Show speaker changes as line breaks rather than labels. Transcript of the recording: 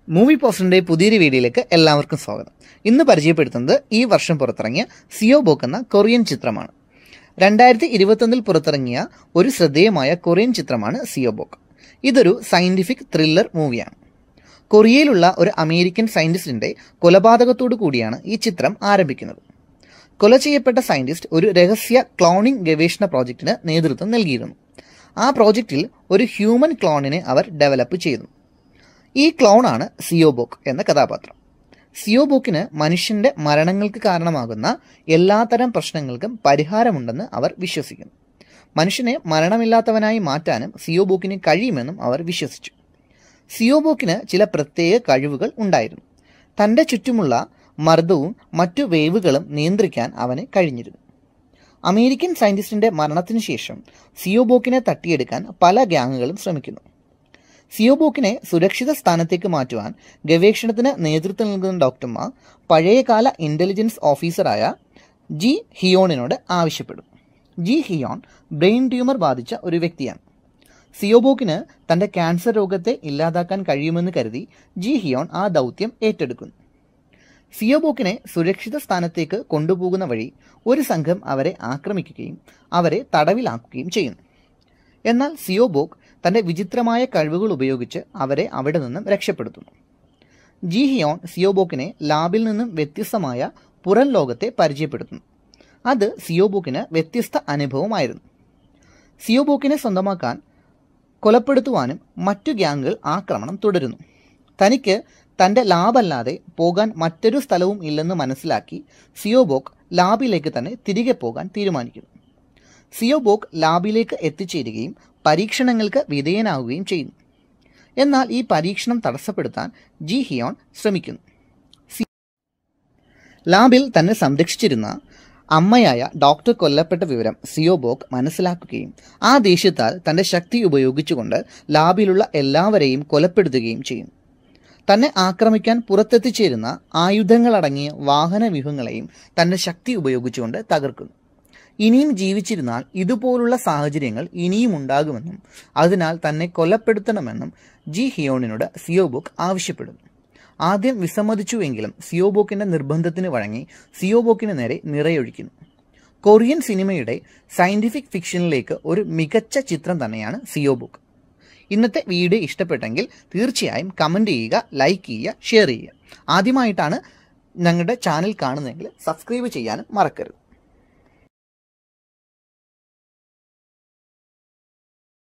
movie പോസ്റ്ററിന്റെ പുതിയൊരു വീഡിയോയിലേക്ക് എല്ലാവർക്കും സ്വാഗതം ഇന്ന് പരിചയപ്പെടുത്തുന്നത് ഈ വർഷം പുറത്തിറങ്ങിയ സിയോ ബോക്ക് എന്ന കൊറിയൻ ചിത്രമാണ് രണ്ടായിരത്തി ഇരുപത്തൊന്നിൽ പുറത്തിറങ്ങിയ ഒരു ശ്രദ്ധേയമായ കൊറിയൻ ചിത്രമാണ് സിയോ ബോക്ക് ഇതൊരു സയന്റിഫിക് ത്രില്ലർ മൂവിയാണ് കൊറിയയിലുള്ള ഒരു അമേരിക്കൻ സയന്റിസ്റ്റിന്റെ കൊലപാതകത്തോടു കൂടിയാണ് ഈ ചിത്രം ആരംഭിക്കുന്നത് കൊല ചെയ്യപ്പെട്ട സയന്റിസ്റ്റ് ഒരു രഹസ്യ ക്ലോണിംഗ് ഗവേഷണ പ്രോജക്റ്റിന് നേതൃത്വം നൽകിയിരുന്നു ആ പ്രോജക്റ്റിൽ ഒരു ഹ്യൂമൻ ക്ലോണിനെ അവർ ഡെവലപ്പ് ചെയ്തു ഈ ക്ലോണാണ് സിയോബോക്ക് എന്ന കഥാപാത്രം സിയോബോക്കിന് മനുഷ്യന്റെ മരണങ്ങൾക്ക് കാരണമാകുന്ന എല്ലാത്തരം പ്രശ്നങ്ങൾക്കും പരിഹാരമുണ്ടെന്ന് അവർ വിശ്വസിക്കുന്നു മനുഷ്യനെ മരണമില്ലാത്തവനായി മാറ്റാനും സിയോബോക്കിന് കഴിയുമെന്നും അവർ വിശ്വസിച്ചു സിയോബോക്കിന് ചില പ്രത്യേക കഴിവുകൾ ഉണ്ടായിരുന്നു തൻ്റെ ചുറ്റുമുള്ള മർദ്ദവും മറ്റു വേവുകളും നിയന്ത്രിക്കാൻ അവന് കഴിഞ്ഞിരുന്നു അമേരിക്കൻ സയന്റിസ്റ്റിന്റെ മരണത്തിനു ശേഷം സിയോബോക്കിനെ തട്ടിയെടുക്കാൻ പല ഗ്യാങ്ങുകളും ശ്രമിക്കുന്നു സിയോബോക്കിനെ സുരക്ഷിത സ്ഥാനത്തേക്ക് മാറ്റുവാൻ ഗവേഷണത്തിന് നേതൃത്വം നൽകുന്ന ഡോക്ടർമാർ പഴയകാല ഇന്റലിജൻസ് ഓഫീസറായ ജി ഹിയോണിനോട് ആവശ്യപ്പെടും ജി ഹിയോൺ ബ്രെയിൻ ട്യൂമർ ബാധിച്ച ഒരു വ്യക്തിയാണ് സിയോബോക്കിന് തന്റെ ക്യാൻസർ രോഗത്തെ ഇല്ലാതാക്കാൻ കഴിയുമെന്ന് കരുതി ജി ഹിയോൺ ആ ദൗത്യം ഏറ്റെടുക്കുന്നു സിയോബോക്കിനെ സുരക്ഷിത സ്ഥാനത്തേക്ക് കൊണ്ടുപോകുന്ന വഴി ഒരു സംഘം അവരെ ആക്രമിക്കുകയും അവരെ തടവിലാക്കുകയും ചെയ്യുന്നു എന്നാൽ സിയോബോക്ക് തന്റെ വിചിത്രമായ കഴിവുകൾ ഉപയോഗിച്ച് അവരെ അവിടെ നിന്നും രക്ഷപ്പെടുത്തുന്നു ജി ഹിയോൺ സിയോബോക്കിനെ ലാബിൽ നിന്നും വ്യത്യസ്തമായ പുറം ലോകത്തെ പരിചയപ്പെടുത്തുന്നു അത് സിയോബോക്കിന് വ്യത്യസ്ത അനുഭവമായിരുന്നു സിയോബോക്കിനെ സ്വന്തമാക്കാൻ കൊലപ്പെടുത്തുവാനും മറ്റു ഗ്യാങ്ങുകൾ ആക്രമണം തുടരുന്നു തനിക്ക് തന്റെ ലാബല്ലാതെ പോകാൻ മറ്റൊരു സ്ഥലവും ഇല്ലെന്ന് മനസ്സിലാക്കി സിയോബോക്ക് ലാബിലേക്ക് തന്നെ തിരികെ പോകാൻ തീരുമാനിക്കുന്നു സിയോബോക്ക് ലാബിലേക്ക് എത്തിച്ചേരുകയും പരീക്ഷണങ്ങൾക്ക് വിധേയനാവുകയും ചെയ്യുന്നു എന്നാൽ ഈ പരീക്ഷണം തടസ്സപ്പെടുത്താൻ ജി ഹിയോൺ ശ്രമിക്കുന്നു സി- ലാബിൽ തന്നെ സംരക്ഷിച്ചിരുന്ന അമ്മയായ ഡോക്ടർ കൊല്ലപ്പെട്ട വിവരം സിയോബോക്ക് മനസ്സിലാക്കുകയും ആ ദേഷ്യത്താൽ തന്റെ ശക്തി ഉപയോഗിച്ചുകൊണ്ട് ലാബിലുള്ള എല്ലാവരെയും കൊലപ്പെടുത്തുകയും ചെയ്യുന്നു തന്നെ ആക്രമിക്കാൻ പുറത്തെത്തിച്ചേരുന്ന ആയുധങ്ങളടങ്ങിയ വാഹന വ്യൂഹങ്ങളെയും തന്റെ ശക്തി ഉപയോഗിച്ചുകൊണ്ട് തകർക്കുന്നു ഇനിയും ജീവിച്ചിരുന്നാൽ ഇതുപോലുള്ള സാഹചര്യങ്ങൾ ഇനിയും ഉണ്ടാകുമെന്നും അതിനാൽ തന്നെ കൊലപ്പെടുത്തണമെന്നും ജി ഹിയോണിനോട് സിയോബോക്ക് ആവശ്യപ്പെടുന്നു ആദ്യം വിസമ്മതിച്ചുവെങ്കിലും സിയോബോക്കിന്റെ നിർബന്ധത്തിന് വഴങ്ങി സിയോബോക്കിന് നേരെ നിറയൊഴിക്കുന്നു കൊറിയൻ സിനിമയുടെ സയന്റിഫിക് ഫിക്ഷനിലേക്ക് ഒരു മികച്ച ചിത്രം തന്നെയാണ് സിയോബുക്ക് ഇന്നത്തെ വീഡിയോ ഇഷ്ടപ്പെട്ടെങ്കിൽ തീർച്ചയായും കമൻറ്റ് ചെയ്യുക ലൈക്ക് ചെയ്യുക ഷെയർ ചെയ്യുക ആദ്യമായിട്ടാണ് ഞങ്ങളുടെ ചാനൽ കാണുന്നതെങ്കിൽ സബ്സ്ക്രൈബ് ചെയ്യാനും മറക്കരുത്